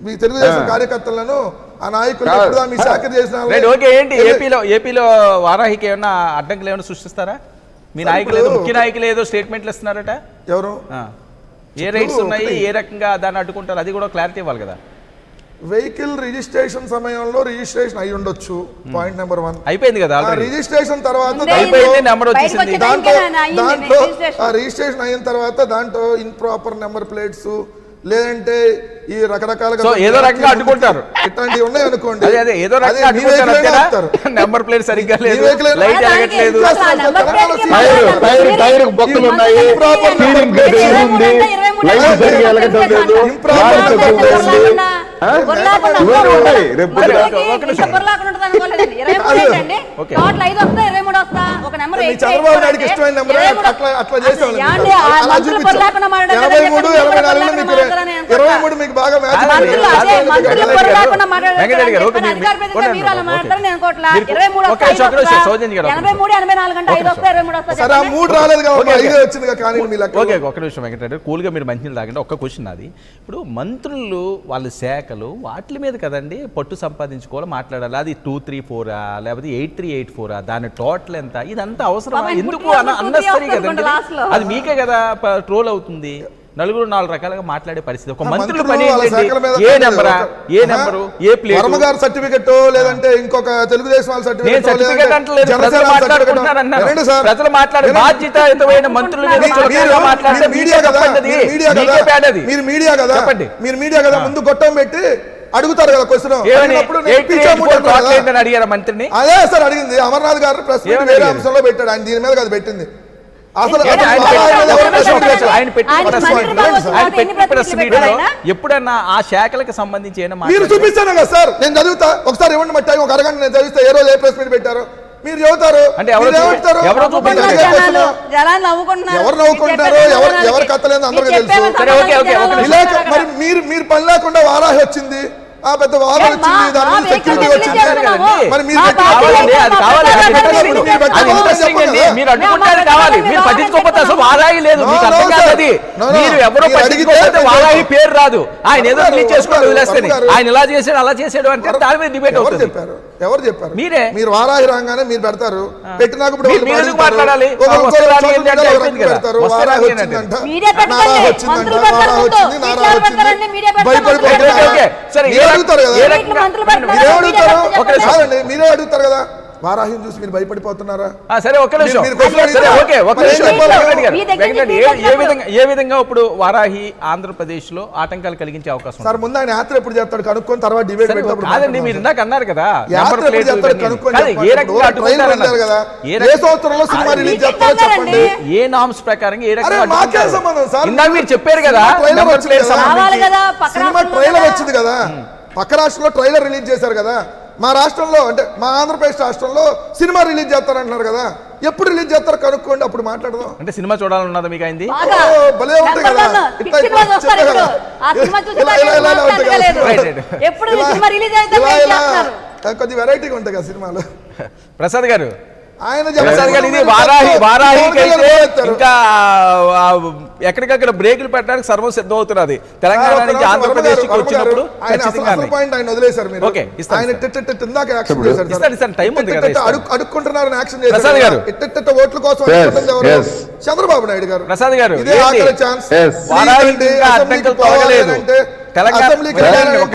మీ తెలుగుదేశం కార్యకర్తలను ఆ నాయకులు కాదు. ఎప్పుడుదా మీ శాఖ చేసిన వాళ్ళని- రైట్ ఓకే ఏంటి ఏపీలో ఏపీలో వారాహికి ఏమన్నా అడ్డంకులు ఏమైనా సృష్టిస్తారా మీ సార్, నాయకులు ఏదో ఇప్పుడు- ముఖ్య నాయకులు ఏదో స్టేట్మెంట్లు ఇస్తున్నారట ఎవరు ఆ. ఏ రైట్స్ ఉన్నాయి ఒకటి. ఏ రకంగా దాన్ని అడ్డుకుంటారు అది కూడా క్లారిటీ ఇవ్వాలి కదా వెహికల్ రిజిస్ట్రేషన్ సమయంలో రిజిస్ట్రేషన్ అయి ఉండొచ్చు పాయింట్ నెంబర్ వన్ అయిపోయింది కదా ఆ ఆల్రెడీ రిజిస్ట్రేషన్ తర్వాత ఉండే దాంట్లో- అయిపోయింది నెంబర్ బయటకు వచ్చేసింది వచ్చే దాంట్లో దానికేనా అయ్యింది దాంట్లో registration? ఆ రిజిస్ట్రేషన్ అయిన తర్వాత దాంట్లో ఇన్ ప్రాపర్ నెంబర్ ప్లేట్స్ లేదంటే ఈ రకరకాలుగా సో ఏదో రకంగా అడ్డుకుంటారు. ఇట్లాంటివి ఉన్నాయి అనుకోండి అదే అదే ఏదో రకంగా అదే మీ అడ్డుకుంటారు vehicle అయినా అంతేనా ఆపుతారు. నెంబర్ ప్లేట్ సరిగ్గా లేదు మీ vehicle అయినా లైట్ దానికి ఎలగట్లేదు ఇంకా అసలు ఆ నెంబర్ ప్లేట్కి టైర్- మాత్రం టైర్ మీరు- టైర్ బొక్కలు ఉన్నాయి Improper స్టీరింగ్ number గేట్ plate. ఉంది ఇరవై మూడు లైట్ ఇరవై సరిగ్గా మూడు వెలగటం లేదు Improper గాలి number తక్కువ plate. ఉంది బొర్లాకుండా- ఆ? బొర్లాకుండా ఇవన్నీ ఉంటుంది. ఉన్నాయి. రేపు మరి పొద్దున- మీకు ఒక నిమిషం. ఇంత బొర్లాకుండా ఉంటుంది అనుకోలేదండి. ఇరవై మూడు కాదు. ఏంటండి? ఓకే. టోటల్ ఐదు వస్తా, ఇరవై మూడు వస్తా. ఒక నెంబర్ మీ ఎయిట్ చంద్రబాబు ఎయిట్ నాయుడుకి అంటే ఇష్టమైన నెంబర్ ఇరవై మూడు- అట్లా అట్లా చేసేవాళ్ళం యాండి, మీరు. ఆ అలా మంత్రులు చూపించాం. బొర్లాకుండా మాట్లాడారు. ఇరవై మూడు చెప్పండి, ఇరవై నాలుగులో బొర్లాకుండా మీకు మాట్లాడారని అనుకుంటా. ఇరవై మూడు మీకు బాగా మ్యాచ్ కాదు, అయింది. మంత్రులు అదే మంత్రులు వెంకటరెడ్డి పొరపాటున గారు, మాట్లాడారు వెంకటరెడ్డి గారు, ఓకే, చెప్పండి, మీరు- అధికార ప్రతినిధిగా ఉండండి, మీరు అలా ఓకే. మాట్లాడారని నేను అనుకోవట్లా. మీరు- ఇరవై మూడు ఓకే, వస్తా, ఒక్క ఐదు నిమిషం, వస్తా. సౌజన్య గారు, ఒక్క ఎనభై మూడు ఎనభై నాలుగు అంటే ఐదు వస్తా ఇరవై మూడు వస్తా సరే ఆ చెప్పండి. మూడు రాలేదు ఓకే, కాబట్టి ఓకే. ఐదే వచ్చింది కానీ మీ లెక్క ఓకే ఒక్క నిమిషం వెంకటరెడ్డి కూల్గా మీరు మంచినీళ్ళు తాగండి ఒక్క క్వశ్చన్ అది ఇప్పుడు మంత్రులు వాళ్ళ శాఖలు వాటి మీద కదండి పట్టు సంపాదించుకోవాలి మాట్లాడాలి అది టూ త్రీ ఫోరా లేకపోతే ఎయిట్ త్రీ ఎయిట్ ఫోరా దాని టోటల్ ఎంత ఇదంతా అవసరమా పాపం ఎందుకు ఇప్పుడు అన్న two three అన్నసరి వస్తుంది కదండి last లో. అది మీకే కదా ట్రోల్ అవుతుంది నలుగురు నాలుగు రకాలుగా మాట్లాడే పరిస్థితి ఒక ఆ మంత్రుల మంత్రులు పని వాళ్ళ శాఖల మీద ఏంటండి ఏ కాదు, నెంబరా ఒక- ఏ ఆహా. నెంబరు ఏ ప్లేట్ వర్మ గారి సర్టిఫికెట్ లేదంటే ఇంకొక తెలుగుదేశం వాళ్ళ నేను సర్టిఫికెట్ సర్టిఫికేట్ అంటలేదు ప్రజలు మాట్లాడుకుంటున్నారు అన్నారు ప్రజలు మాట్లాడే బాధ్యతయుతమైన మంత్రుల మీద మీరు- చులకనగా మాట్లాడితే మీరు మీడియా మీకే కదా చెప్పండి అది. మీరు మీడియా మీకే కదా బ్యాడ్ అది మీరు మీడియా కదా చెప్పండి. మీరు మీడియా కదా ముందు గొట్టం పెట్టి అడుగుతారు కదా క్వశ్చన్ ఏమని అడిగినప్పుడు నేను ఎయిట్ త్రీ పిచ్చా ఎయిట్ మూట ఫోర్ అంటారు టోటల్ కదా. ఏంటని అడిగారా మంత్రిని అదే సార్ అడిగింది అమర్నాథ్ గారు ప్రెస్ మీట్ ఏమని వేరే అడిగారు? అంశంలో పెట్టాడు ఆయన దీని మీద కదా పెట్టింది అసలు ఏంటి అసలు ఆయన ఆయన పెట్టి- మీద ఒక్క ఎవరు నిమిషం, ఒక్క press నిమిషం. meet ఆయన పెట్టి ఆయన press మంత్రి meet. బాబు ఆయన ఎన్ని పెట్టి ప్రశ్నలు ప్రెస్ మీట్ పెట్టారు ఆయన? ఎప్పుడన్నా ఆ శాఖలకు సంబంధించి ఏమైనా మీరు మాట్లాడారా? చూపిస్తాను కదా సార్ నేను చదువుతా ఒకసారి ఇవ్వండి మరి టైం ఒక అరగంట నేను చదివిస్తే ఏ రోజు ఏ ప్రెస్ మీట్ పెట్టారు మీరు చదువుతారు అంటే ఎవరో మీరు ఏమంటారు? చూపి- ఎవరో మీరు చూపించారు. అడిగే జనాలు question జనాలు నవ్వుకుంటున్నారు ఎవరు నవ్వుకుంటున్నారో, మీరు చెప్పే ఎవరు- సమాధానాలకి- ఎవరు కథలేదో అందరికీ మీరు చెప్పే తెలుసు. సరే, ఓకే, ఓకే, సమాధానాలకి ఓకే. జనాలు ఇలాగ నవ్వుకుంటున్నారు మరి మీరు మీరు పని లేకుండా వారాహి వచ్చింది ఆ పెద్ద వాహనం ఏ, మా- వచ్చింది దాని మా మీద సెక్యూరిటీ వెహికల్ వచ్చింది చేస్తున్నాము. మరి మీరు మా పెట్టి- పార్టీ కావాలండి వెహికల్ అది మా కావాలి అది ప్రజా పెట్టండి. ప్రతినిధులు. మీరు పెట్టండి. అది ఇంట్రెస్టింగ్ అండి చెప్పండి. మీరు అడ్డుకుంటారు కావాలి మీరు పట్టించుకోకపోతే అసలు వారాయి లేదు No, మీకు no, అర్థం కాదు sir. అది No, no. మీరు ఎవరో మీరు అడిగితే పట్టించుకోకపోతే నేను వారాయి చెప్తాను. పేరు రాదు ఆయన ఏదో వర్మ రిలీజ్ గారు, చేసుకుంటూ వర్మ వదిలేస్తేనే గారు. ఆయన ఇలా చేసాడు అలా చేసాడు అంటే దాని మీద డిబేట్ ఎవరు అవుతుంది చెప్పారు ఎవరు చెప్పారు మీరే. మీరు వారాహి రాగానే మీరు పెడతారు పెట్టినప్పుడు మీరు- వాళ్ళు మీరు ఎందుకు పాడుతారు. మాట్లాడాలి? ఒక- ఒక- వస్తే ఒక రాని చోట ఏంటి అంటే ఒక అయిపోయింది కదా. పెడతారు. వస్తే వారాహి రాని వచ్చిందంట మీడియా నారా పెట్టండి. వచ్చిందంట మంత్రులు వారాహి పెట్టండి. వచ్చింది మీడియా నారా వచ్చింది పెట్టండి. మీడియా పెట్టండి. భయపడిపోతారు ఓకే, ఓకే. సరే, మీరే ఏ రక- అడుగుతారు కదా ఏ వీటిని రకంగా- మంత్రులు పెడుతున్నారు. మీరే మీడియా అడుగుతారు పెట్టండి. కాదండి మీరే అడుగుతారు కదా వారాహిని చూసి మీరు భయపడిపోతున్నారా ఆ, సరే ఒక్క నిమిషం మీరు question సరే అడిగితే ఓకే ఒక్క మరి నిమిషం ఏం చెప్పాలి? వెంకటరెడ్డి గారు, మీ దగ్గర వెంకటరెడ్డి, నుంచి ఏ- ఏ తీసుకొచ్చినప్పుడు- విధంగా ఏ విధంగా ఇప్పుడు వారాహి ఆంధ్రప్రదేశ్ లో ఆటంకాలు కలిగించే అవకాశం ఉంది? సార్ ముందు ఆయన యాత్ర ఎప్పుడు చెప్తాడు కనుక్కొని తర్వాత డిబేట్ సరే, పెట్టినప్పుడు కాదండి మాట్లాడదాం మీరు సార్. ఇందాక అన్నారు కదా యాత్ర నెంబర్ ఎప్పుడు ప్లేట్ చెప్తాడు ఇవన్నీ. కనుక్కొని కాదు, ఏ చెప్పండి. రకంగా ఇప్పుడు అడ్డుకుంటారు ట్రైన్ పెట్టారు కదా ఏ ఏ రకంగా- సంవత్సరంలో సినిమా అది రిలీజ్ మీకే చేస్తారో చెప్పండి చెప్తారండి. ఏ నామ్స్ ప్రకారం ఏ రకంగా అరే మాకే అడ్డుకుంటారు? సంబంధం సార్ ఇందాక మీరు చెప్పారు కదా సినిమా ట్రైలర్ నెంబర్ వచ్చింది ప్లేట్ కదా. సంబంధించి. రావాలి కదా, పక్క సినిమా రాష్ట్రంలో ట్రైలర్ కదా. వచ్చింది కదా పక్క రాష్ట్రంలో ట్రైలర్ రిలీజ్ చేశారు కదా మా రాష్ట్రంలో అంటే మా ఆంధ్రప్రదేశ్ రాష్ట్రంలో సినిమా రిలీజ్ చేస్తారంటున్నారు కదా ఎప్పుడు రిలీజ్ చేస్తారో కనుక్కోండి అప్పుడు మాట్లాడదాం అంటే సినిమా చూడాలన్నదా మీకు అయింది బాగా. ఓ, భలే ఉంటాయి నెంబర్ కదా. వన్. ఇట్లా సినిమా ఇట్లా చూస్తారు చెప్పే ఇప్పుడు. కదా. ఆ సినిమా చూసే ఇలా- దాకా ఇలా- ఇలా మాకు ఉంటాయి కదా అంతగా లేదు. సినిమాలు. Right, right. ఎప్పుడు ఇలా- సినిమా రిలీజ్ అయితే ఇలా- వెయిట్ ఇలా చేస్తున్నారు. కొద్ది వెరైటీగా ఉంటాయి కదా సినిమాలు ప్రసాద్ గారు ఆయన ప్రసాద్ గారు ఇది చెప్పారు. వారాహి వారాహికి పవన్ కళ్యాణ్ అయితే ఎత్తారు. ఇంకా ఆ, ఎక్కడికక్కడ బ్రేకులు పెట్టడానికి సర్వం సిద్ధం అవుతున్నది తెలంగాణ ఒక్క నుంచి నిమిషం, ఆంధ్రప్రదేశ్ వర్మ గారు, వచ్చినప్పుడు ఆయన అసలు- ఖచ్చితంగా అసలు పాయింట్ ఆయన వదిలేశారు మీరు ఓకే, ఇస్తాను ఆయన సార్. టిట్ టిట్ టిట్ ఇందాక యాక్షన్ ఇప్పుడు చేశారు సార్. ఇస్తాను, ఇస్తాను, టైం ఉంది టిట్ కదా, టిట్ ఇస్తాను. అడుగు- అడుక్కుంటున్నారని యాక్షన్ చేశారు ప్రసాద్ కదా. గారు. టిట్ టిట్ ఓట్ల కోసం Yes, అనుకుంటుంది ఎవరు? yes. చంద్రబాబు నాయుడు గారు ప్రసాద్ గారు, ఇదే ఏంటి? ఆఖరి ఛాన్స్ Yes. వారాహికి శ్రీరండి, ఇంకా అసెంబ్లీకి అడ్డంకులు తొలగలేదు. పోవాలంటే తెలంగాణ అసెంబ్లీకి వినండి, వెళ్ళాలంటే ఒక